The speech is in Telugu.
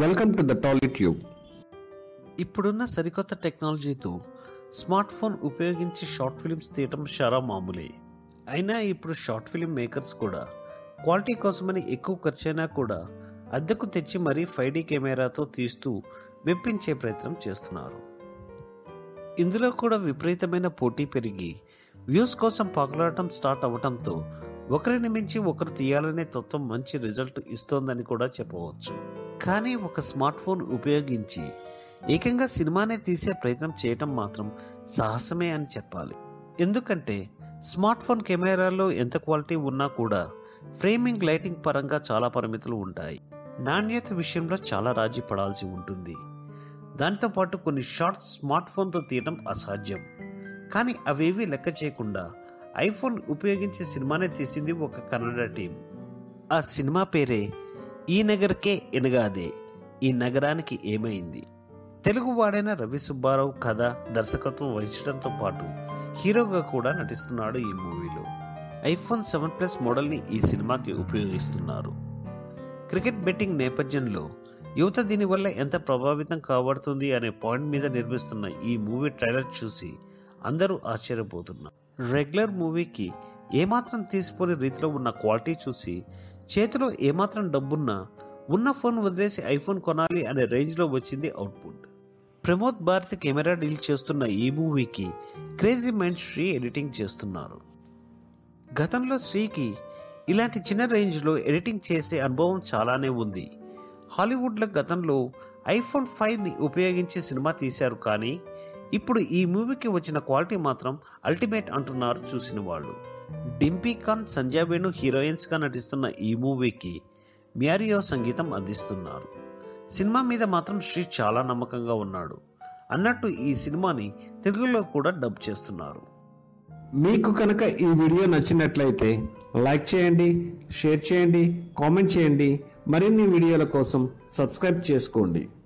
వెల్కమ్ టు ద టాలీట్యూబ్ ఇప్పుడున్న సరికొత్త టెక్నాలజీతో స్మార్ట్ ఫోన్ ఉపయోగించి షార్ట్ ఫిల్మ్స్ తీయటం చాలా మామూలే అయినా ఇప్పుడు షార్ట్ ఫిల్మ్ మేకర్స్ కూడా క్వాలిటీ కోసమని ఎక్కువ ఖర్చైనా కూడా అద్దెకు తెచ్చి మరీ ఫైవ్ డీ కెమెరాతో తీస్తూ మెప్పించే ప్రయత్నం చేస్తున్నారు ఇందులో కూడా విపరీతమైన పోటీ పెరిగి వ్యూస్ కోసం పాకులాడటం స్టార్ట్ అవ్వటంతో ఒకరిని మించి ఒకరు తీయాలనే తత్వం మంచి రిజల్ట్ ఇస్తోందని కూడా చెప్పవచ్చు కానీ ఒక స్మార్ట్ ఫోన్ ఉపయోగించి ఏకంగా సినిమానే తీసే ప్రయత్నం చేయటం మాత్రం సాహసమే అని చెప్పాలి ఎందుకంటే స్మార్ట్ ఫోన్ కెమెరాలో ఎంత క్వాలిటీ ఉన్నా కూడా ఫ్రేమింగ్ లైటింగ్ పరంగా చాలా పరిమితులు ఉంటాయి నాణ్యత విషయంలో చాలా రాజీ పడాల్సి ఉంటుంది దానితో పాటు కొన్ని షార్ట్స్ స్మార్ట్ ఫోన్తో తీయడం అసాధ్యం కానీ అవేవి లెక్క చేయకుండా ఐఫోన్ ఉపయోగించి సినిమానే తీసింది ఒక కన్నడ టీం ఆ సినిమా పేరే ఈ నగర్కే ఎనగాదే ఈ నగరానికి ఏమైంది తెలుగు వాడైన రవి సుబ్బారావు కథ దర్శకత్వం వహించడంతో పాటు హీరోగా కూడా నటిస్తున్నాడు ఈ మూవీలో ఐఫోన్ సెవెన్ ప్లస్ మోడల్ని ఈ సినిమాకి ఉపయోగిస్తున్నారు క్రికెట్ బెట్టింగ్ నేపథ్యంలో యువత దీనివల్ల ఎంత ప్రభావితం కాబడుతుంది అనే పాయింట్ మీద నిర్మిస్తున్న ఈ మూవీ ట్రైలర్ చూసి అందరూ ఆశ్చర్యపోతున్నారు రెగ్యులర్ మూవీకి ఏమాత్రం తీసిపోని రీతిలో ఉన్న క్వాలిటీ చూసి చేతిలో ఏమాత్రం డబ్బున్నా ఉన్న ఫోన్ వదిలేసి ఐఫోన్ కొనాలి అనే రేంజ్లో వచ్చింది output Pramod Bharathi camera deal చేస్తున్న ఈ మూవీకి క్రేజీ మైండ్ శ్రీ ఎడిటింగ్ చేస్తున్నారు గతంలో శ్రీకి ఇలాంటి చిన్న రేంజ్లో ఎడిటింగ్ చేసే అనుభవం చాలానే ఉంది హాలీవుడ్లో గతంలో ఐఫోన్ ఫైవ్ని ఉపయోగించి సినిమా తీశారు కానీ ఇప్పుడు ఈ మూవీకి వచ్చిన క్వాలిటీ మాత్రం అల్టిమేట్ అంటున్నారు చూసిన వాళ్ళు డింపీ ఖాన్ సంజయ్ వేణు హీరోయిన్స్గా నటిస్తున్న ఈ మూవీకి మ్యారియో సంగీతం అందిస్తున్నారు సినిమా మీద మాత్రం శ్రీ చాలా నమ్మకంగా ఉన్నాడు అన్నట్టు ఈ సినిమాని తెలుగులో కూడా డబ్ చేస్తున్నారు మీకు కనుక ఈ వీడియో నచ్చినట్లయితే లైక్ చేయండి షేర్ చేయండి కామెంట్ చేయండి మరిన్ని వీడియోల కోసం సబ్స్క్రైబ్ చేసుకోండి